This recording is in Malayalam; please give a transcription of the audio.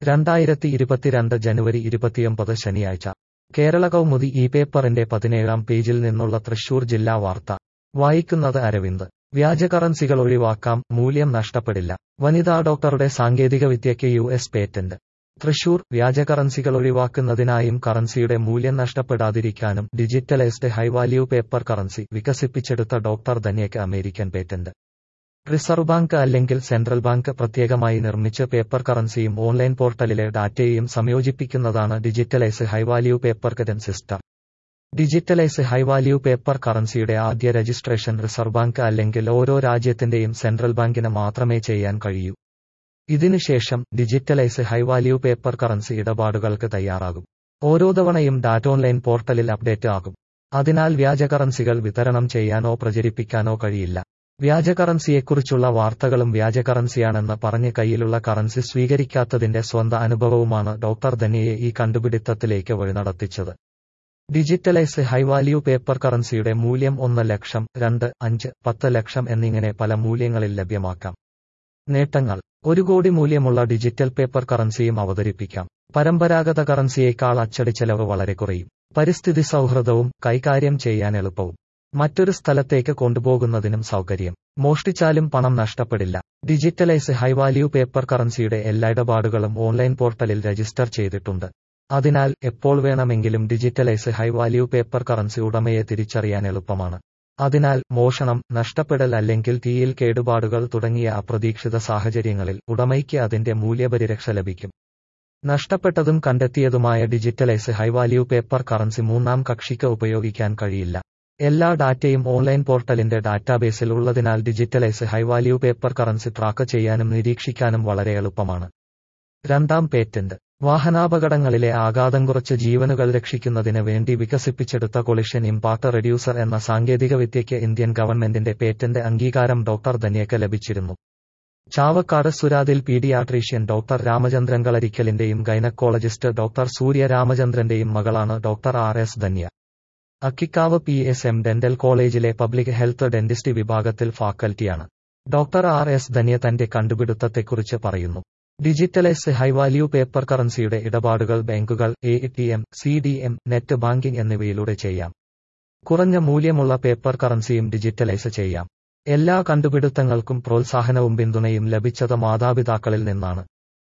രണ്ടായിരത്തി ഇരുപത്തിരണ്ട് ജനുവരി ഇരുപത്തിയൊമ്പത് ശനിയാഴ്ച കേരള കൗമുദി ഈ പേപ്പറിന്റെ പതിനേഴാം പേജിൽ നിന്നുള്ള തൃശൂർ ജില്ലാ വാർത്ത വായിക്കുന്നത് അരവിന്ദ് വ്യാജ കറൻസികൾ ഒഴിവാക്കാം മൂല്യം നഷ്ടപ്പെടില്ല വനിതാ ഡോക്ടറുടെ സാങ്കേതികവിദ്യയ്ക്ക് യു എസ് പേറ്റന്റ് തൃശൂർ വ്യാജ കറൻസികൾ ഒഴിവാക്കുന്നതിനായും കറൻസിയുടെ മൂല്യം നഷ്ടപ്പെടാതിരിക്കാനും digitalised high value paper currency വികസിപ്പിച്ചെടുത്ത ഡോക്ടർ ധന്യയ്ക്ക് അമേരിക്കൻ പേറ്റന്റ് റിസർവ് ബാങ്ക് അല്ലെങ്കിൽ സെൻട്രൽ ബാങ്ക് പ്രത്യേകമായി നിർമ്മിച്ച പേപ്പർ കറൻസിയും ഓൺലൈൻ പോർട്ടലിലെ ഡാറ്റയെയും സംയോജിപ്പിക്കുന്നതാണ് digitalise high value paper currency system digitalise high value paper കറൻസിയുടെ ആദ്യ രജിസ്ട്രേഷൻ റിസർവ് ബാങ്ക് അല്ലെങ്കിൽ ഓരോ രാജ്യത്തിന്റെയും സെൻട്രൽ ബാങ്കിന് മാത്രമേ ചെയ്യാൻ കഴിയൂ ഇതിനുശേഷം digitalise high value paper currency ഇടപാടുകൾക്ക് തയ്യാറാകും ഓരോ തവണയും ഡാറ്റ ഓൺലൈൻ പോർട്ടലിൽ അപ്ഡേറ്റ് ആകും അതിനാൽ വ്യാജ കറൻസികൾ വിതരണം ചെയ്യാനോ പ്രചരിപ്പിക്കാനോ കഴിയില്ല വ്യാജ കറൻസിയെക്കുറിച്ചുള്ള വാർത്തകളും വ്യാജ കറൻസിയാണെന്ന് പറഞ്ഞ് കയ്യിലുള്ള കറൻസി സ്വീകരിക്കാത്തതിന്റെ സ്വന്തം അനുഭവവുമാണ് ഡോക്ടർ ധന്യയെ ഈ കണ്ടുപിടുത്തത്തിലേക്ക് വഴിനടത്തിച്ചത് ഡിജിറ്റലൈസ് ഹൈ വാല്യൂ പേപ്പർ കറൻസിയുടെ മൂല്യം ഒന്ന് ലക്ഷം രണ്ട് അഞ്ച് പത്ത് ലക്ഷം എന്നിങ്ങനെ പല മൂല്യങ്ങളിൽ ലഭ്യമാക്കാം നേട്ടങ്ങൾ ഒരു കോടി മൂല്യമുള്ള ഡിജിറ്റൽ പേപ്പർ കറൻസിയും അവതരിപ്പിക്കാം പരമ്പരാഗത കറൻസിയേക്കാൾ അച്ചടി ചെലവ് വളരെ കുറയും പരിസ്ഥിതി സൗഹൃദവും കൈകാര്യം ചെയ്യാൻ എളുപ്പവും മറ്റൊരു സ്ഥലത്തേക്ക് കൊണ്ടുപോകുന്നതിനും സൗകര്യം മോഷ്ടിച്ചാലും പണം നഷ്ടപ്പെടില്ല ഡിജിറ്റലൈസ് ഹൈ വാല്യൂ പേപ്പർ കറൻസിയുടെ എല്ലാ ഇടപാടുകളും ഓൺലൈൻ പോർട്ടലിൽ രജിസ്റ്റർ ചെയ്തിട്ടുണ്ട് അതിനാൽ എപ്പോൾ വേണമെങ്കിലും digitalise high value paper currency ഉടമയെ തിരിച്ചറിയാൻ എളുപ്പമാണ് അതിനാൽ മോഷണം നഷ്ടപ്പെടൽ അല്ലെങ്കിൽ തീയിൽ കേടുപാടുകൾ തുടങ്ങിയ അപ്രതീക്ഷിത സാഹചര്യങ്ങളിൽ ഉടമയ്ക്ക് അതിന്റെ മൂല്യപരിരക്ഷ ലഭിക്കും നഷ്ടപ്പെട്ടതും കണ്ടെത്തിയതുമായ digitalise high value paper currency മൂന്നാം കക്ഷിക്ക് ഉപയോഗിക്കാൻ കഴിയില്ല എല്ലാ ഡാറ്റയും ഓൺലൈൻ പോർട്ടലിന്റെ ഡാറ്റാബേസിൽ ഉള്ളതിനാൽ digitalise high value paper currency track ചെയ്യാനും നിരീക്ഷിക്കാനും വളരെ എളുപ്പമാണ് രണ്ടാം പേറ്റന്റ് വാഹനാപകടങ്ങളിലെ ആഘാതം കുറച്ച് ജീവനുകൾ രക്ഷിക്കുന്നതിന് വേണ്ടി വികസിപ്പിച്ചെടുത്ത കൊളിഷൻ ഇമ്പാക്ട് റെഡ്യൂസർ എന്ന സാങ്കേതികവിദ്യയ്ക്ക് ഇന്ത്യൻ ഗവൺമെന്റിന്റെ പേറ്റന്റ് അംഗീകാരം ഡോക്ടർ ധന്യക്ക് ലഭിച്ചിരുന്നു ചാവക്കാട് സുരാതിൽ പീഡിയാട്രീഷ്യൻ ഡോക്ടർ രാമചന്ദ്രൻ കളരിക്കലിന്റെയും ഗൈനക്കോളജിസ്റ്റ് ഡോക്ടർ സൂര്യ രാമചന്ദ്രന്റെയും മകളാണ് doctor R S Dhanya Akkikkavu P S M dental കോളേജിലെ പബ്ലിക് ഹെൽത്ത് ഡെന്റിസ്റ്റ് വിഭാഗത്തിൽ ഫാക്കൽറ്റിയാണ് ഡോക്ടർ ആർ എസ് ധന്യ തന്റെ കണ്ടുപിടുത്തത്തെക്കുറിച്ച് പറയുന്നു ഡിജിറ്റലൈസ് ഹൈ വാല്യൂ പേപ്പർ കറൻസിയുടെ ഇടപാടുകൾ ബാങ്കുകൾ A T M C D M net banking എന്നിവയിലൂടെ ചെയ്യാം കുറഞ്ഞ മൂല്യമുള്ള പേപ്പർ കറൻസിയും ഡിജിറ്റലൈസ് ചെയ്യാം എല്ലാ കണ്ടുപിടുത്തങ്ങൾക്കും പ്രോത്സാഹനവും പിന്തുണയും ലഭിച്ചത് മാതാപിതാക്കളിൽ നിന്നാണ്